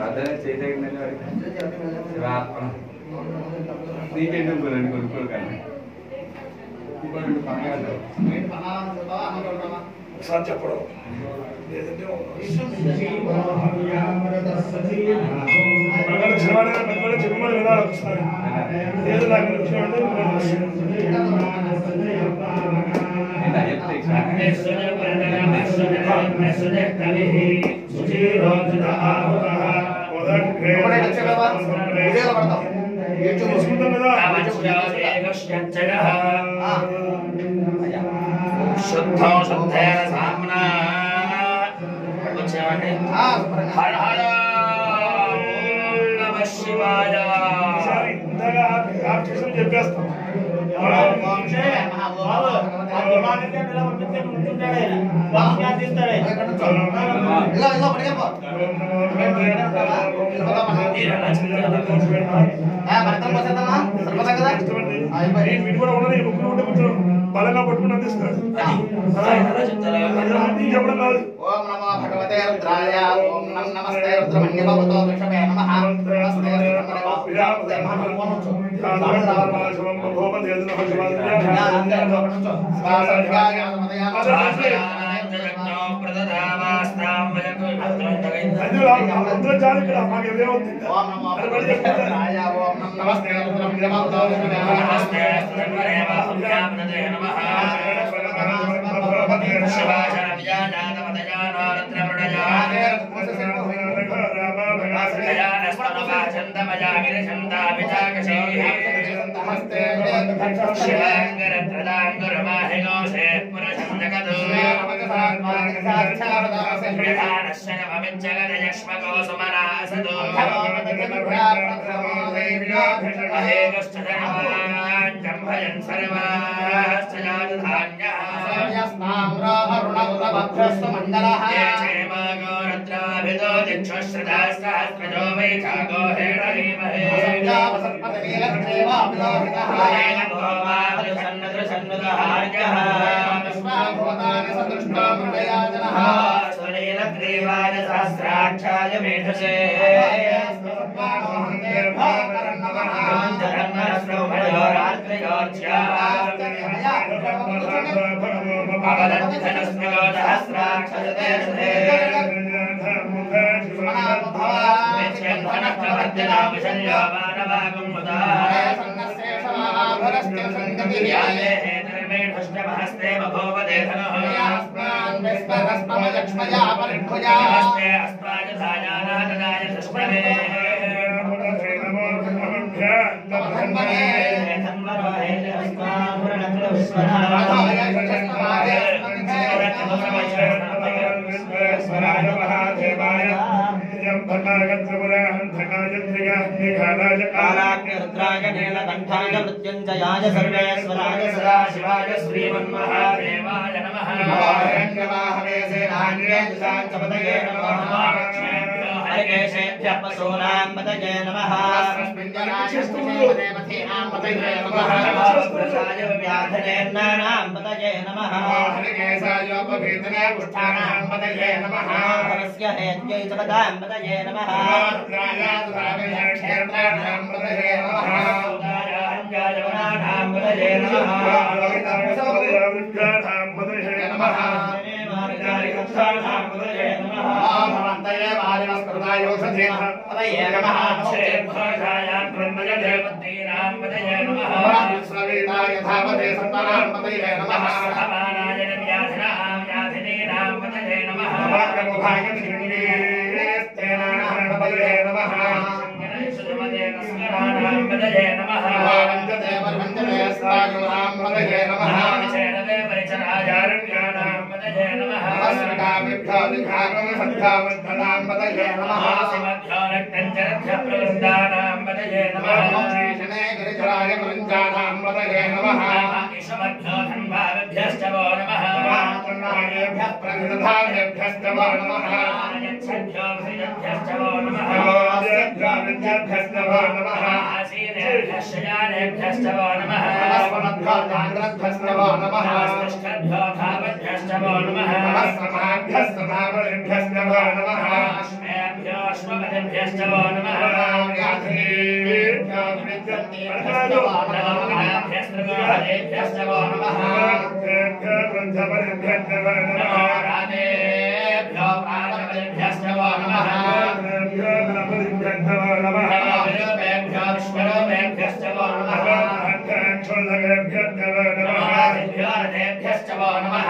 సాధన చేయదగిన శివాత్మ నీకెందుకు కొనండి కొనుక్కోరు కానీ ఇంకోటి పక్కన ఒకసారి చెప్పడం లేదంటే ప్రకారం చిన్నవాడే పెద్దవాడే చెప్పమని వినాలి ఒకసారి లేదు నాకు వచ్చినవాడే నేను అయ్యప్ప తీసుకుంటాం కదా శుద్ధం శుద్ధేన సామ్నా వచ్చేవండి హర హర ఓం నమః శివాయ ఈసారి ఇందాక ఆప్ చేసి చెప్పేస్తాం వీడు కూడా ఉన్నది ఈ ముగ్గురు ఉంటే కొంచెం బలంగా పట్టుకుని అందిస్తాడు అలా చెప్తారా అది చెప్పడం కాదు ఓం నమో భగవతే రుద్రాయ ఓం నం నమస్తే రుద్రమణ్యమవతో వృషభే నమః నమస్తే రుద్రమణ్యమవతే ఓం నమో భగవతే రుద్రాయ ఓం నం నమస్తే రుద్రమణ్యమవతో వృషభే నమః జంభయన్ సర్వాశ్చయాధాన్యః అరుణవృభ్రస్వ ये क्षेमागोरत्राभितो दिक्षुश्रुतास्तास्त्रजो वै चागो हेणीमहे येन भोवावृसन्नदृसन्नुदहार्यः सुनीलग्रीवाय सहस्राक्षाय मेधसे अवलब्धनस्मिको सहस्राक्षजते विच्छेन्धनप्रवर्तिनाविशल्यो मानवागं मुदा याले हेतर्मेढष्टमहस्ते बभूवदे धनुः नमस्ते अस्माजधायानाददाय सुष्मवे कालाग्निरुद्राय नीलकण्ठाय मृत्युञ्जयाय सर्वेश्वराय सदाशिवाय श्रीमन्महादेवाय नमः हरिकेशेभ्यः पशूनां पतये नमः प्रसाय व्याधनेन्नानां पतये नमः परस्य हेत्यै जगतां पतये नमः పదయే నమః యథావతే సత్వరాం పదయే నమః నమః అశ్వపతిభ్యశ్చ వో నమః నమోగణాభ్యస్త్రగోహదేభ్యశ్చ వో నమః రాధేభ్యో ప్రాణపతిభ్యశ్చ వో నమః నమోరూపేభ్యో విశ్వరూపేభ్యశ్చ వో నమః నమోదిభ్యో రథేభ్యశ్చ వో నమః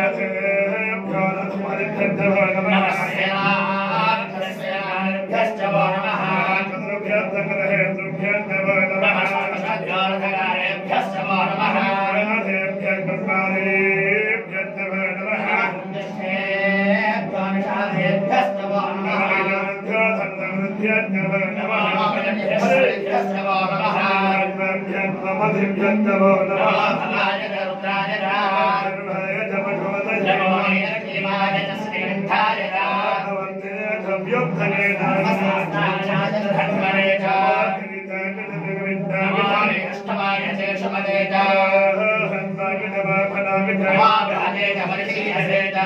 నమస్సేనాభ్యశ్చ వో నమః నమస్కృభ్యో రథకారేభ్యశ్చ వో నమః కుంజస్థేభ్యో నిషాదేభ్యశ్చ వో నమః నమోపతిభ్యశ్చ వో నమః నమో భవాయ రుద్రాయ నమోయ జీవాయ శ్రీకంఠాయ నమస్కారాయ ధర్మణే చ నమామి అష్టమాయ శేషమదే చ నమాభ్రాజే చ పరిశీలసే చ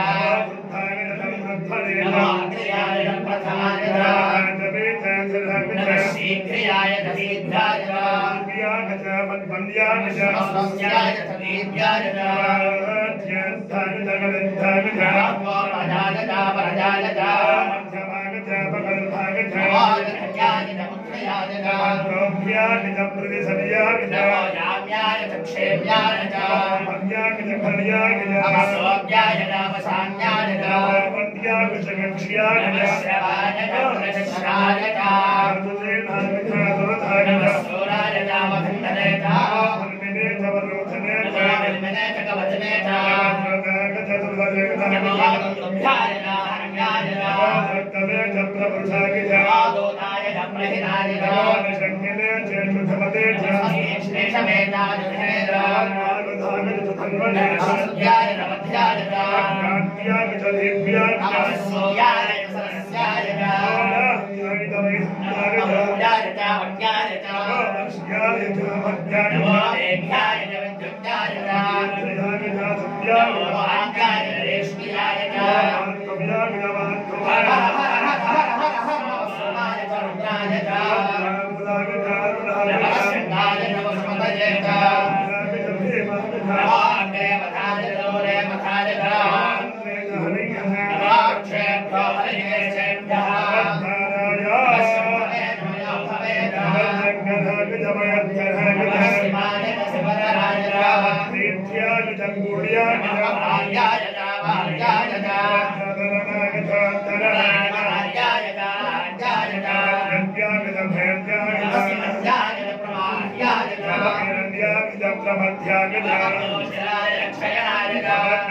నమో అగ్ర్యాయ ప్రథమాయ చ నమ శీఘ్ర్యాయ చ శీఘ్రాయ చ నమస్యాయ చ దీప్యాయ చ నమో రాజాయ చ వరజాయ చ నమో ధన్యాయ చ పుత్రయాయ చ నమో యామ్యాయ చ క్షేమ్యాయ చ నమ సోమ్యాయ చ వసామ్యాయ చ నమ శ్రవాయ చ ప్రశస్రాయ చ నమ శూరాయ చ మఖండనే చ నమో విల్మనే చ కవచనే చ నమో దుర్భ్యాయ చ హరణ్యాయ చ నమో దూతాయ చ ప్రహితాయ చ శ్రేషమే చ యుధే చ నమ సుధ్యాయ చ మధ్యాయ చ నమ సూర్యాయ చ సరస్యాయ చ నమో భూయాయ చ వడ్యాయ చ నమో దేభ్యాయ చ విద్యుత్యాయ చ నమో ఆజ్ఞాయ చ రేష్మియాయ చ హర హర హర హర హర హర సోమాయ చ రుద్రాయ చ నమ శృంగాయ చ వసుమతయే చ నమో దేవతాయ చ దూరే మథాయ చ నమో క్షేభ్యో హరియేషేభ్యః నమ శంభవే నమ యోభవే చ నమ శివాయ చ శివధరాయ చ నమ భార్యాయ చ భార్యాయ చ నమ భార్యాయ చ రాజ్యాయ చ నమ శివజ్యాయ చ ప్రమాణ్యాయ చ నమ దోషాయ క్షయాయ చ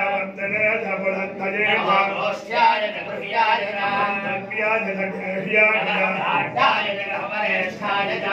నమ దోష్యాయ చ గృహ్యాయ చ నమ భార్యాయ చ గహవరేష్ఠాయ చ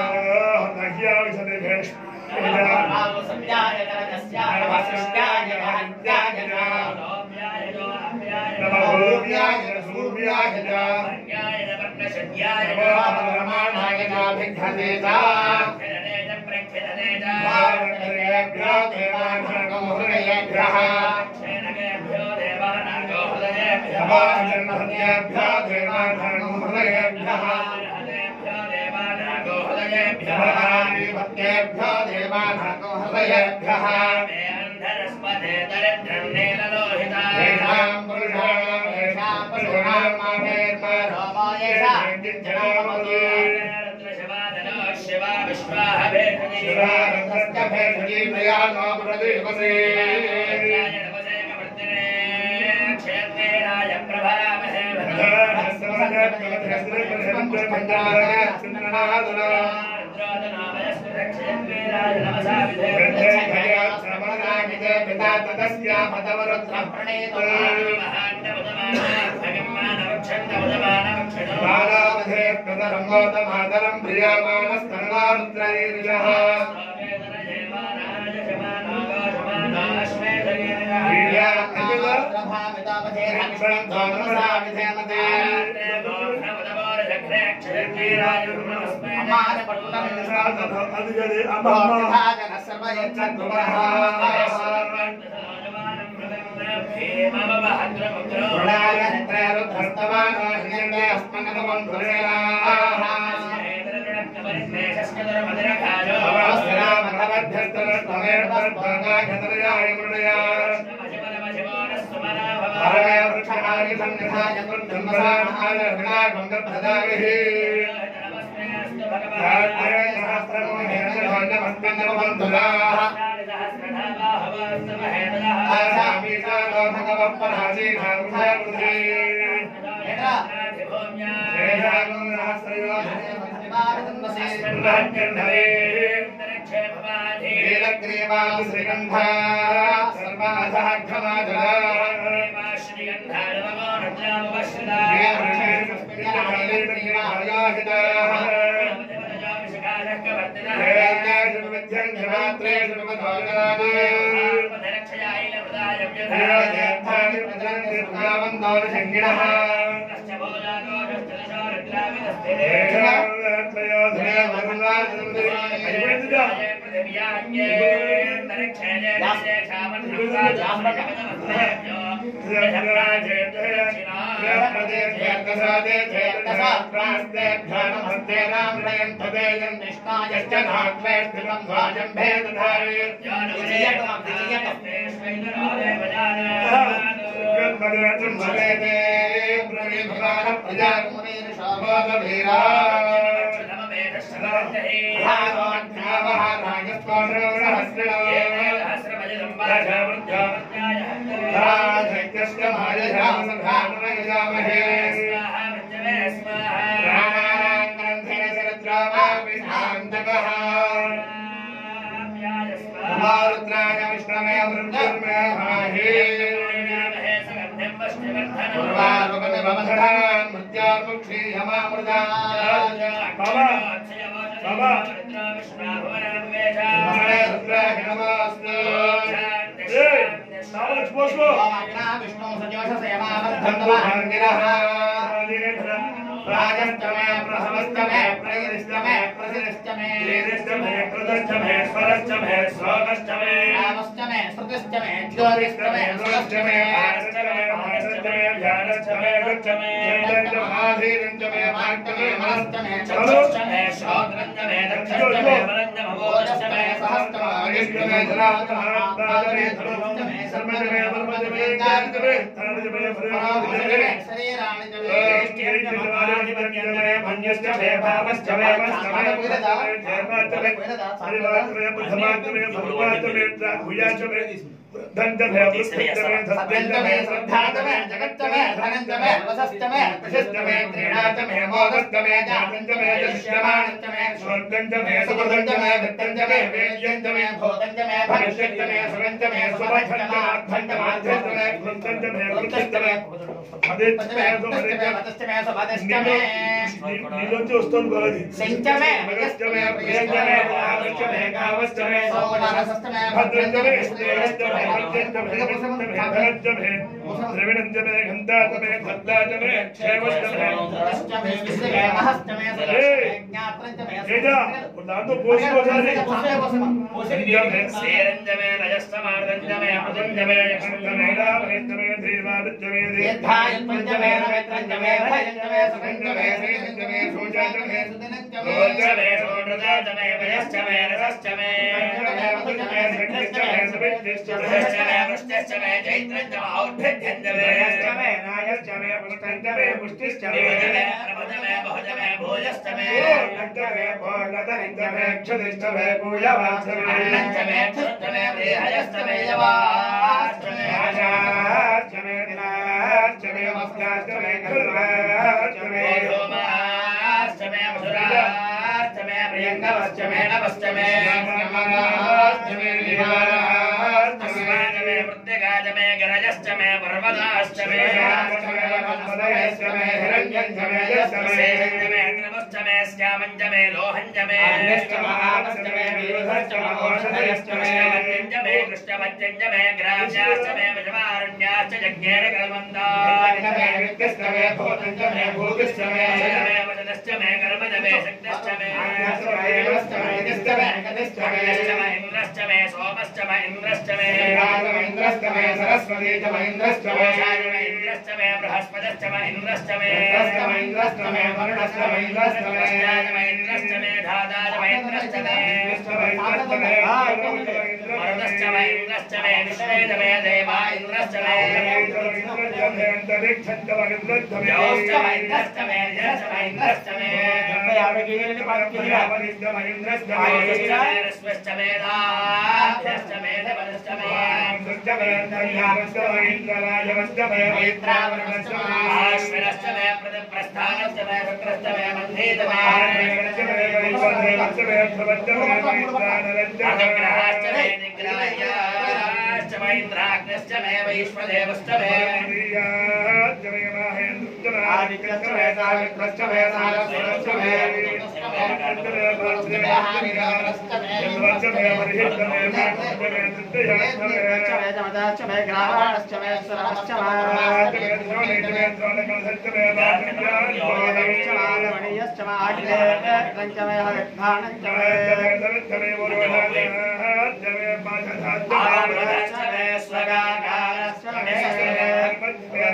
నమ సంజ్ఞాయ చ రజస్యాయ నమ సృష్ట్యాయ చ హత్యాయ చ లోభ్యాయ చ అభ్యాయ చ సూర్యాయ సూర్యాయ చ సంజ్ఞాయ చ వర్ణశద్యాయ చ ప్రమాణాయ చ భిద్ధతే చ ఖిలనే చ ప్రఖిలనే చ వాక్యేభ్యో దేవానాగం హృదయేభ్యః క్షేణకేభ్యో దేవానాగో హృదయేభ్యః వాచన్మహ్యేభ్యో దేవానాగం హృదయేభ్యః హృదయేభ్యో దేవానాగో హృదయేభ్యః భక్తేభ్యో దేవానాగం హృదయేభ్యః మే అంధరస్మదే దరిద్రం నీలలోహితాయ తేషాం పురుషాణాం తేషాం పశూనాం మాధేర్మ రోమో యేషాం కించనామతి రుద్రశవాదనో శివా విశ్వాహభేషజీ శివారథస్య భేషజీ ప్రియానో ప్రదీపసే క్షేత్రేరాయ ప్రభామహే క్షేత్రేరాయ నమసా మాతరం ప్రియమానస్తర్వారుద్రైర్యః అది అమ్మ అమ్మ సర్వయచ్చ వృణాయ నిత్రేరుద్ధస్తవానో హ్రియందే అస్మన్నమం ధ్వరేలాః శ్రీగంధ సర్వాధాఘమాజలా రుద్రాయ విష్ణవే మృత్యుర్మే మహే రాజస్తమే ప్రథమస్తమే ప్రయరిస్తమే ప్రసిరిస్తమే రామస్తమే శృతిస్తమే జ్యోతిస్తమే సురస్తమే మహాధీరంజమే మార్గమే మనస్తమే చతుష్టమే శ్రోత్రంజమే దక్షష్టమే ఓజస్తమే సహస్తమే అగిష్టమే జలాతమే ధనుష్టమే సర్వజమే పర్వజమే గారిజమే పరాభజమే శరీరాణిజమే సత్యంతమే శ్రద్ధాతమే జగత్తమే ధనంతమే వసస్తమే ప్రశస్తమే త్రీణాతమే మోదస్తమే జాతంతమే దృశ్యమానస్తమే స్వర్గంతమే సుకృతంతమే విత్తంతమే వేద్యంతమే భూతంతమే భవిష్యత్తమే సుగంతమే సుభద్రంతమే అర్థంతమాధ్యంతమే కృతంతమే కృతస్తమే పదస్తమే పదస్తమే సుపదస్తమే నీలోంచి వస్తుంది బాగా సంచమే మగస్తమే ప్రియంతమే ఆవశ్యమే కావశ్యమే సోమనరసస్తమే భద్రంతమే భద్రంతమే శ్రేయస్తమే భద్రంతమే ధనంతమే ద్రవిణంతమే గంధాతమే భద్రాతమే క్షేమస్తమే సరస్తమే విశ్వమే మహస్తమే సరస్తమే జ్ఞాత్రంతమే ఏజా దాంతో పోసుకోసారి పోషమే శ్రీరంజమే రజస్తమార్దంజమే అమృతంజమే భద్రమే రామేంద్రమే దేవాదిత్యమే యద్ధాయత్వంతమే నవేత్రంతమే భయంతమే సుగంతమే శ్రీరంతమే సూజాతమే సుదినంతమే రోజమే సోనృజాతమే భయశ్చమే రసశ్చమే రసశ్చమే వృష్టిశ్చమే చైత్రంచమ ఔద్ధత్యంజమే శ్రేయశ్చమే నాయశ్చమే పుష్టంచమే పుష్టిశ్చమే నివజమే ప్రభజమే బహుజమే భూయశ్చమే పూర్ణంచమే పూర్ణతరించమే క్షుదిష్టమే పూయవాచమే అన్నంచమే క్షుత్తమే ప్రియహయశ్చమే యవాశ్చమే ఆశాశ్చమే దినాశ్చమే వస్త్రాశ్చమే కల్వాశ్చమే ఓధూమాశ్చమే మధురాశ్చమే ప్రియంగవశ్చమే నవశ్చమే నమనాశ్చమే నివారాశ్చమే అస్మాకమే మృత్తికాచమే గరజశ్చమే పర్వతాశ్చమే సేనంచమే నమశ్చమే శ్యామంచమే లోహంచమే ఔషధయశ్చమే కృష్ణపత్యంచమే గ్రామ్యాశ్చమే విషమారణ్యాశ్చ యజ్ఞేన కల్మంతా వచనశ్చమే కర్మజమే मे शक्तिश्च मे इंद्रश्च मे इंद्रश्च मे सोमश्च मे इंद्रश्च मे इंद्रश्च मे सरस्वती च महेन्द्रश्च मे ओषाय मे इंद्रश्च मे बृहस्पतिश्च मे इंद्रश्च मे इंद्रश्च मे इंद्रश्च मे वरुणश्च मे इंद्रश्च मे वृहस्पतिश्च मे इंद्रश्च मे धाताय मे इंद्रश्च मे इंद्रश्च मे इंद्रश्च मे मरुदश्च मे इंद्रश्च मे विश्वेद मे देवा इंद्रश्च मे अंतरिक्षश्च मे इंद्रश्च मे योश्च मे इंद्रश्च मे यश्च मे इंद्रश्च मे इंद्रश्च आयुश्च मे मे रश्वश्च मे दाभ्यश्च मे देवश्च मे आश्विनश्च मे प्रतिप्रस्थानश्च मे शुक्रश्च मे मध्येत मे अनुग्रहाश्च मे निग्रहाश्च मे इन्द्राग्नश्च मे वैश्वदेवश्च मे आमृतश्च मे स्वगाकारश्च मे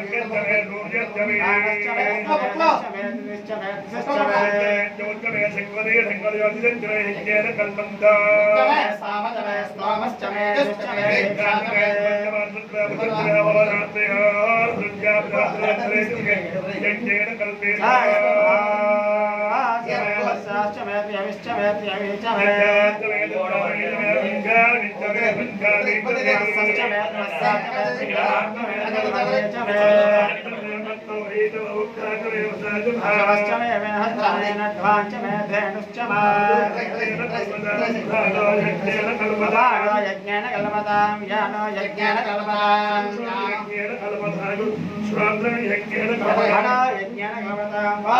యజ్ఞాన కల్పతాం యానో యజ్ఞాన కల్పతాం యానో యజ్ఞాన కల్పతాం వా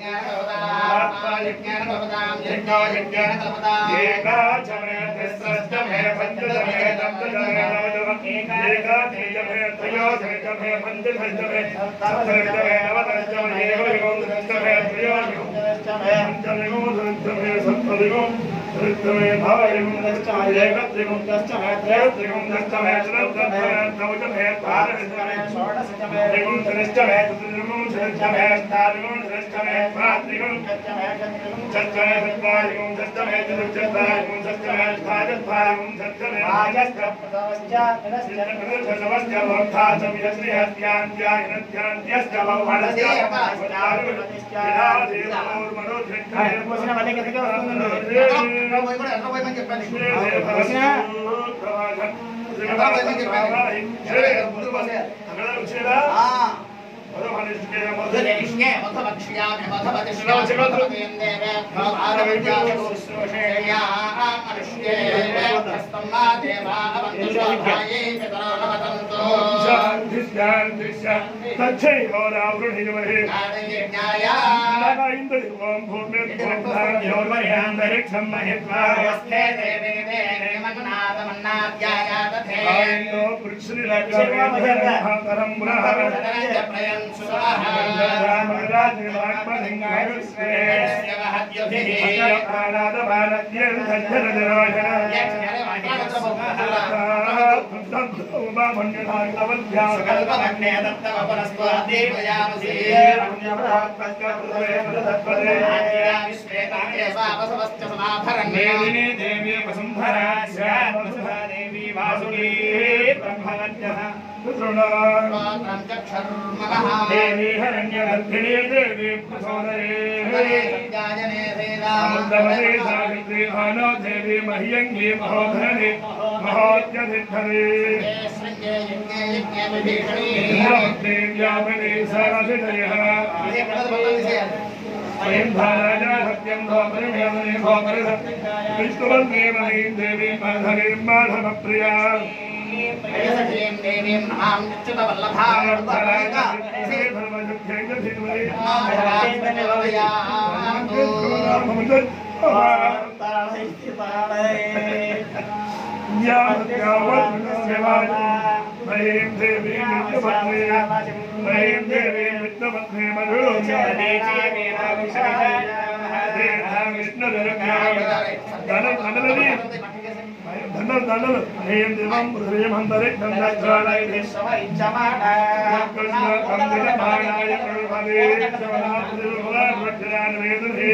మేదిని దేవి వసుంధరా వసుధా దేవి వాసుకి బ్రహ్మవత్యః దేవి హరణ్యగర్భిణీ దేవి ప్రసోదరే సముద్రవదే సావిత్రి ఆనో దేవి మహ్యంగి మహోధరణి మహోత్యధిద్ధరే ఇంద్రవత్తే వ్యాపనే సరసిదయః స్వయం ధారాజా సత్యం ధోపరిమేమనే భోపరి విష్ణువందే మహీం దేవి మాధవీ మాధవ ప్రియా మహీం దేవి విష్ణుపత్ని మహీం దేవి విష్ణుపత్ని మధురం దేవి దండలు దండలని దండలు దండలు హేయం దేవం హృదయం అంతరే దండాయ కృష్ణ కృపదే వేదనే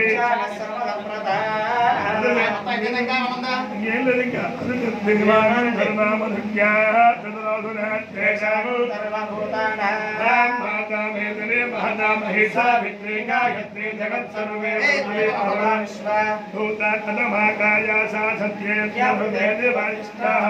ఏం లేదు ఇంకా దిగ్మానం ధర్మామధుజ్ఞా చంద్రాధునాథేశాము మాతా మేదనే మహదా మహేశా విద్రే గాయత్రి జగత్ సర్వే భూత కథమాకాయ సా సత్యేత్యహృదయ వైష్ణవ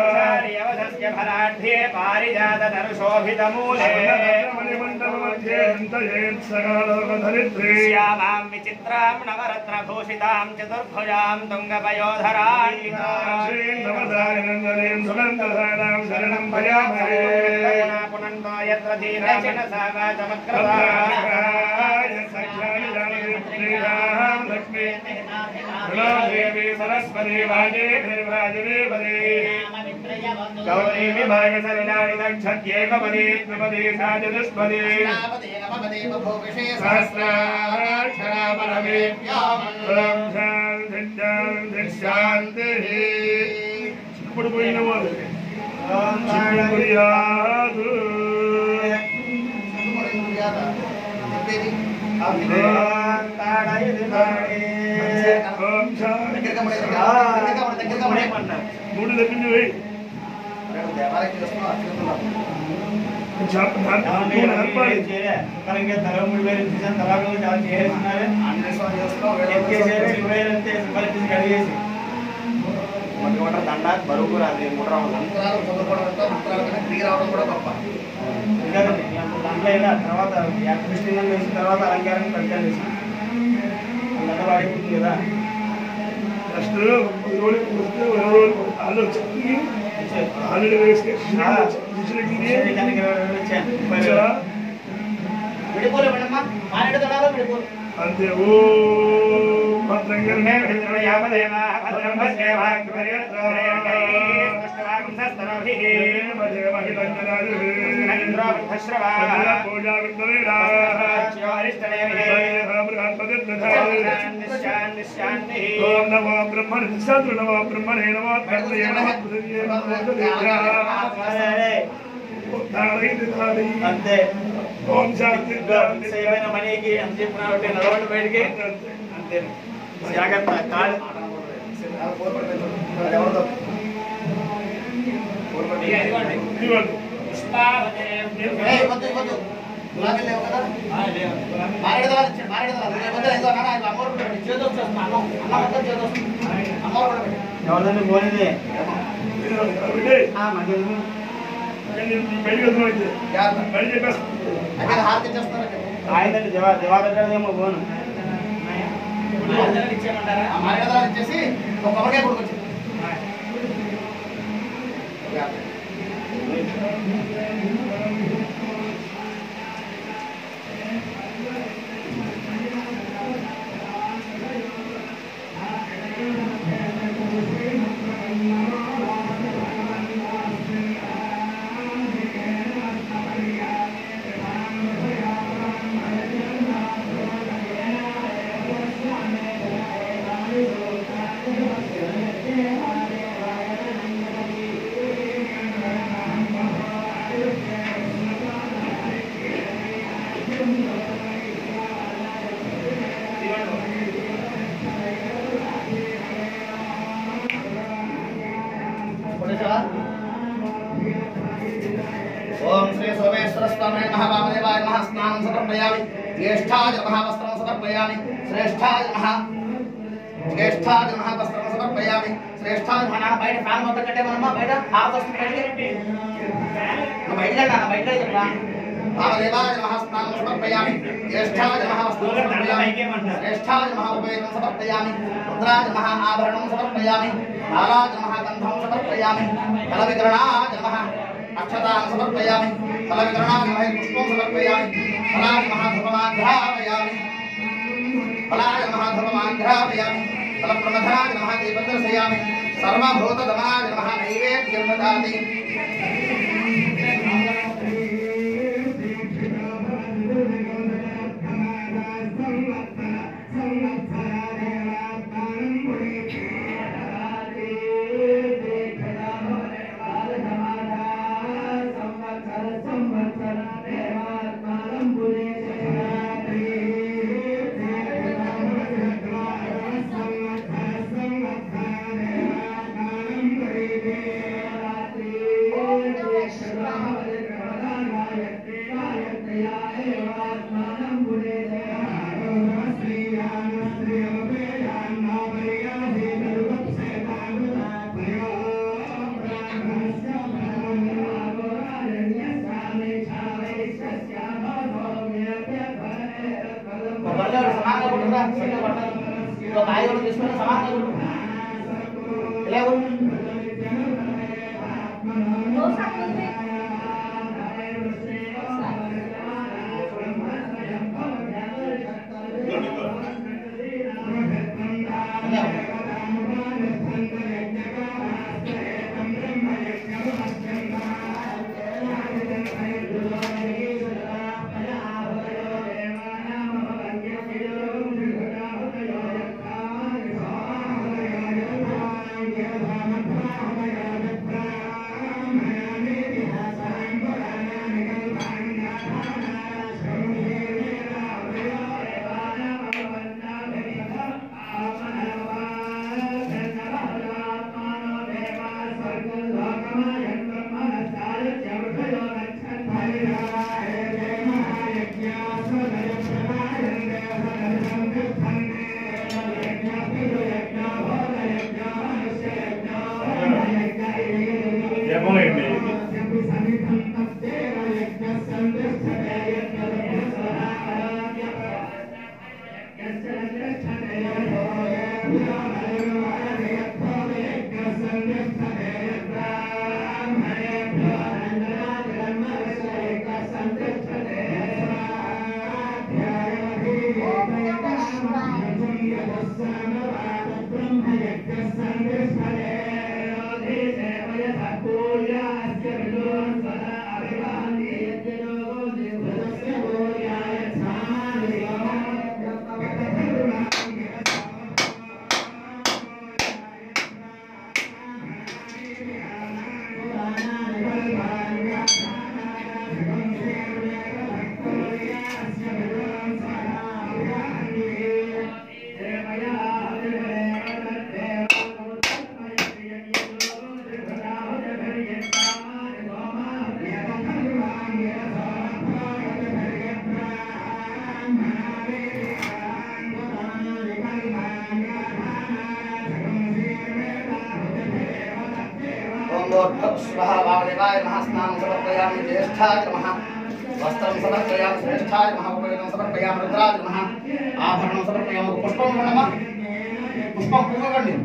పారిజాతరుశోభితమూలే మణిమండల మధ్యే చింతయేత్ సకాలోకధరిత్రీ శ్యామాం విచిత్రాం నవరత్నభూషితాం చతుర్భుజాం తుంగపయోధరాళితాం శ్రీ నవదారినందనేం సునందధారాం శరణం భయామహే పునందో యత్ర ధీరాజన సాగాచమక్రదా లక్ష్మీ దేవి సరస్వతి వాజే వాజవేవదే గౌరీ విభాగ సరిణాని దక్షత్యేకపదే ద్విపదే సాచతుష్పదే సహస్రాక్షరాపరమే ఓం శాంతి శాంతి శాంతి చిక్కుపడిపోయిన వారు చిక్కుపడియాదు ఓం శాంతి మూడు తప్పింది పోయి మూడు నడపాలి దండాకు బరువు రాదు మూడు రావడం దాంట్లో అయినా తర్వాత కృష్ణ వేసిన తర్వాత అలంకారం పరిచయం చేసి అంతా వాడిపోతుంది కదా ఫస్ట్ పది రోజులు వస్తే ఇరవై రోజులు వాళ్ళు చెప్పింది ఆల్రెడీ వేస్తే దానికి ఇరవై వేలు ఇచ్చాను ముప్పై వేలు. విడిపోలే మేడమ్మా మానేడు దళాలు విడిపోలే అంతే ఓ భద్రంగా భద్రం పూజా విగ్రహ ఓం నమో బ్రహ్మణ శాంతి నమో బ్రహ్మణే నమో బ్రహ్మణే నమో పృథివ్యే నమో దేవ్యా అంతే ఓం శాంతి శాంతి సేవైన మనీకి అని చెప్పిన నడవండి బయటికి అంతే జాగ్రత్త కాదు ఇవ్వండి ఏయ్, వద్దు, వద్దు. గులాబీలు లేవు కదా? మారేడు దళాలు ఇచ్చాడు, మారేడు దళాలు. ఇదిగో వద్దు, ఇదిగో నాన్న, ఇదిగో అమ్మవారు కూడా పెట్టి. చేతితో వచ్చేస్తుంది, అన్నం. అన్నం మొత్తం చేతితో వస్తుంది. అమ్మవారు కూడా పెట్టి. ఎవరిదండి పోనిది విడే మధ్యలో బయటకు వస్తున్నాయి జాగ్రత్త. బయట చెప్పేస్తాను అయితే హారతి ఇచ్చేస్తున్నారు ఇక్కడ. ఆయనండి దివా దివా పెట్టడదేమో పోను ఆ మారేడు దళాలు ఇచ్చేసి ఒక కొబ్బరికాయ కొడుకొచ్చింది కొట్టేశావా? ఓం శ్రీ సోమేశ్వర స్వామి నమః వామదేవాయ నమః స్నానం సమర్పయామి జ్యేష్ఠాయ నమః వస్త్రం సమర్పయామి శ్రేష్ఠాయ నమః జ్యేష్ఠాయ నమః వస్త్రం సమర్పయామి శ్రేష్ఠాయ నమః నాన్న బయట ఫ్యాన్ మొత్తం కట్టేమమ్మా బయట హారతి వస్తుంది బయటికి నువ్వు బయటికి వెళ్ళి నాన్న బయట చెప్పరా వామదేవాయ నమః స్నానం సమర్పయామి జ్యేష్ఠాయ నమః వస్త్రం సమర్పయామి శ్రేష్ఠాయ నమః ఉపవేదం సమర్పయామి రుద్రాయ నమః ఆభరణం సమర్పయామి బాలాయ నమః గంధం సమర్పయామి ఫల విగ్రహణాయ నమః అక్షతాన్ సమర్పయామి ఫల విగ్రహణాయ నమః పుష్పం సమర్పయామి ఫలాయ నమః ధూపమాఘ్రాపయామి ఫలాయ నమః ధూపమాఘ్రాపయామి ఫల ప్రమథనాయ నమః దీపం దర్శయామి సర్వభూత దమనాయ నమః నైవేద్యం దదాతి సరిగ్గా పట్టాలి ఇది ఒక కాయ కూడా తీసుకుని సమానం ఇవ్వు. ఇలా ఇవ్వు. ఇలా ఇవ్వు. జపమేంటి ఓం భూర్భువః స్వః వామదేవాయ నమః స్నానం సమర్పయామి జ్యేష్ఠాయ నమః వస్త్రం సమర్పయామి శ్రేష్ఠాయ నమః ఉపవేదం సమర్పయామి రుద్రాయ నమః ఆభరణం సమర్పయామి ఒక పుష్పం ఇవ్వండమ్మా పుష్పం పువ్వు ఇవ్వండి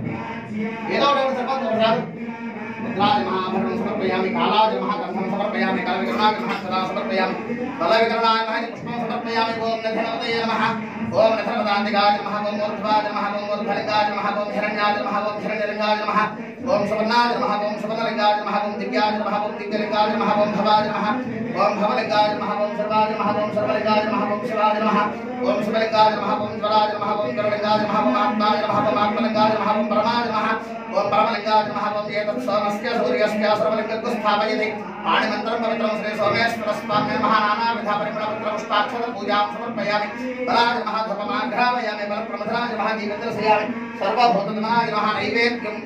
ఏదో ఒకటి ఇవ్వండి సరిపోతుంది ఒకటి రాదు రుద్రాయ నమః ఆభరణం సమర్పయామి కాలాయ నమః గంధం సమర్పయామి కల వికరణాయ నమః సదా సమర్పయామి బల వికరణాయ నమః ఇది పుష్పం సమర్పయామి ఓం నిధనవతయే నమః ఓం నిధనవదాంతికాయ నమః ఓం ఊర్ధ్వాయ నమః ఓం ఊర్ధ్వలింగాయ నమః ఓం హిరణ్యాయ నమః ఓం హిరణ్యలింగాయ నమః ఓం సువర్ణాయ నమః ఓం సువర్ణలింగాయ నమః ఓం దివ్యాయ నమః ఓం దివ్యలింగాయ నమః ఓం భవాయ నమః ఓం భవలింగాయ నమః ఓం సర్వాయ నమః ఓం సర్వలింగాయ నమః ఓం శివాయ నమః ఓం శివలింగాయ నమః ఓం జ్వరాయ నమః ఓం గరులింగాయ నమః ఓం ఆత్మాయ నమః ఓం ఆత్మలింగాయ నమః ఓం పరమాయ నమః ఓం పరమలింగాయ నమః ఓం ఏతత్ సోమస్య సూర్యస్య సర్వలింగకు స్థాపయతి పాణిమంత్రం పవిత్రం శ్రీ సోమేశ్వర స్వామి నమః నానావిధ పరిమళపత్ర పుష్పాక్షర పూజాం సమర్పయామి బలాయ నమః ధూపమాఘ్రావయామి బలప్రమథనాయ నమః దీపదర్శయామి సర్వభూతమనాయ నమః నైవేద్యం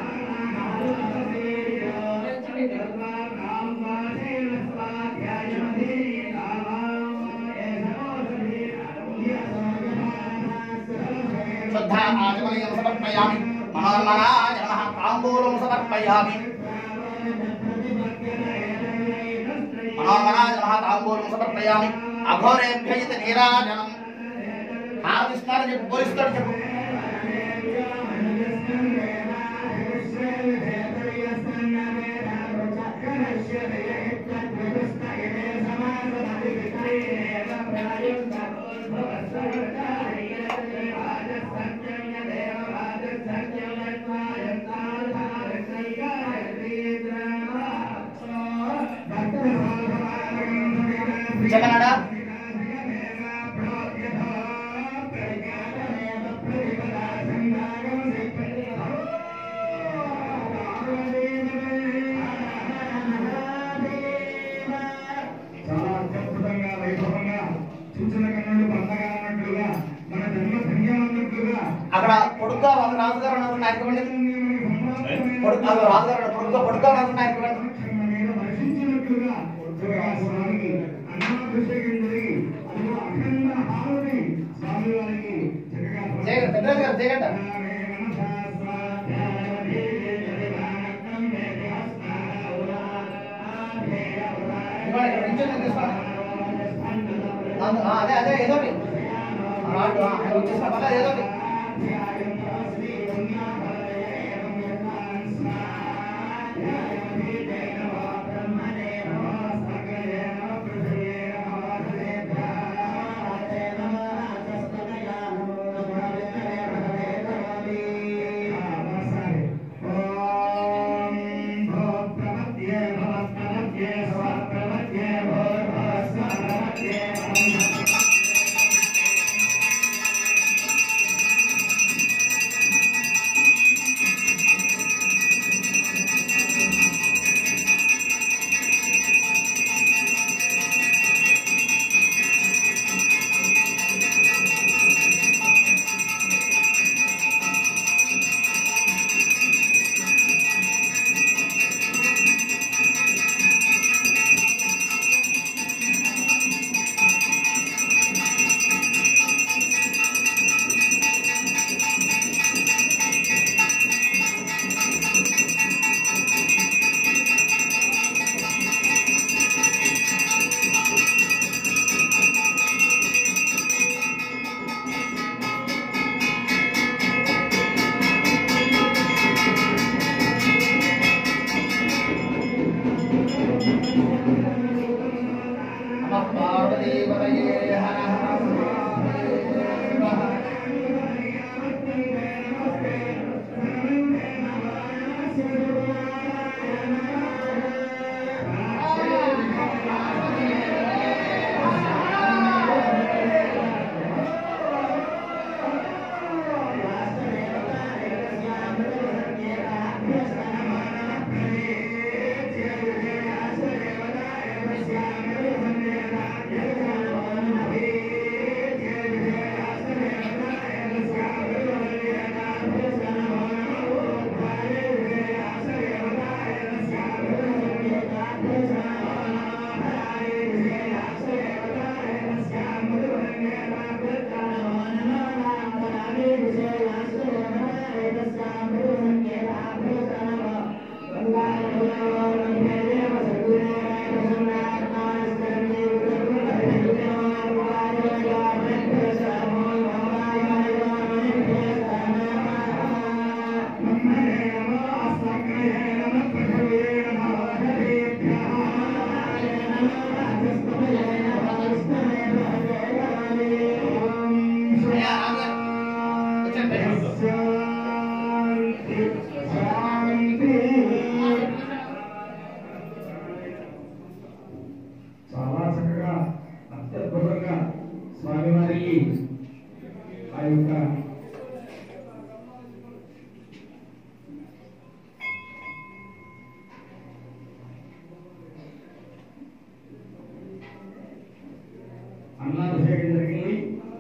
శ్రద్ధా ఆచమనీయం సమర్పయామి మనోన్మనాయ నమః తాంబూలం సమర్పయామి మనోన్మనాయ నమః తాంబూలం సమర్పయామి అఘోరేభ్యజిత నీరాజనం హారతిస్తారు చెప్పు పోలిస్తాడు చెప్పు జగనడా చాలా అత్యద్భుతంగా వైభవంగా సూచన కన్నులు పండగ అన్నట్లుగా మన జన్మ ధన్యం అన్నట్లుగా అక్కడ పొడుగ్గా ఒక రాజుగారు అన్నట్టు నాకు ఇవ్వండి పొడుగు అక్కడ రాజుగారు పొడుగ్గా పొడుగ్గా రాజు నాకు ఇవ్వండి నేను దర్శించినట్లుగా స్వామికి అన్నాభిషేకం జరిగి అందులో అఖండ హారతి స్వామివారికి చక్కగా జయగంట పెద్దరాజు గారు జయగంట ఇవ్వండి ఇక్కడ నిల్చొని తీసుకోండి. ఆ, అదే అదే ఏదో ఒకటి. ఆ, రాడు. ఆయన వచ్చేసిన పర్లేదు ఏదో ఒకటి. నమః పార్వతీపతయే హర హర మహాదేవ. అయ్యా, రామగారు. వచ్చేయండి. చాలా చక్కగా అత్యద్భుతంగా స్వామివారికి ఆ యొక్క అన్నాభిషేకం జరిగింది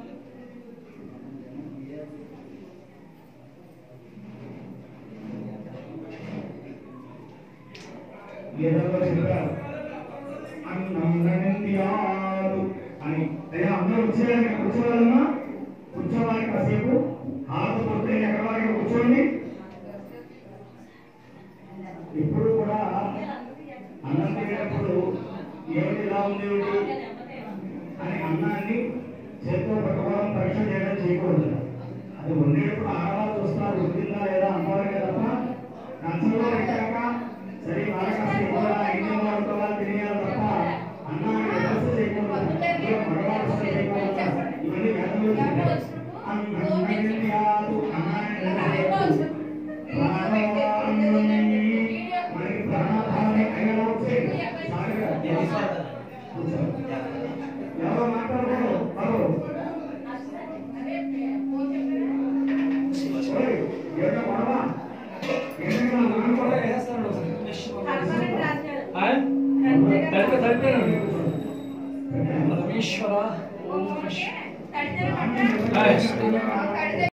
ఏదో చెప్పారు అన్నం నంద్యాలు అని అయ్యా అందరూ వచ్చేయాలి కూర్చోవాలమ్మా కూర్చోవాలి కాసేపు హారత కొడితే ఎక్కడ వారికి కూర్చోండి ఇప్పుడు కూడా అన్నం తినేటప్పుడు ఏమిటి ఇలా ఉంది ఏమిటి అని అన్నాన్ని చేతితో పట్టుకోవడం పరీక్ష చేయడం చేయకూడదు అది వండేటప్పుడు ఆడవాళ్ళు చూస్తున్నారు ఉడికిందా లేదా అమ్మవారికే తప్ప కంచంలో పెట్టాక సరే వాళ్ళ కాస్త ఇవ్వాలా ఇంట్లో వాడుకోవాలా తినేయాలి తప్ప అన్నాన్ని వ్యవస్థ చేయకూడదు ఇందులో మగవాళ్ళు అసలు చేయకూడదు ఇవన్నీ వేదంలో చెప్పారు. అన్నం తినేయాలు, అన్నాన్ని తినేయాలు. ప్రాణవాయువుని మనకి ప్రాణాధారణ అయ్యేలా వచ్చేది. సారిగా. కూర్చో. ఎవరో మాట్లాడకూడదు హలో ఓయ్, ఏంటో గొడవ? ఏంటంటే నా నాన్న కూడా వేసేస్తాడు పరమేశ్వర ఓం కడితే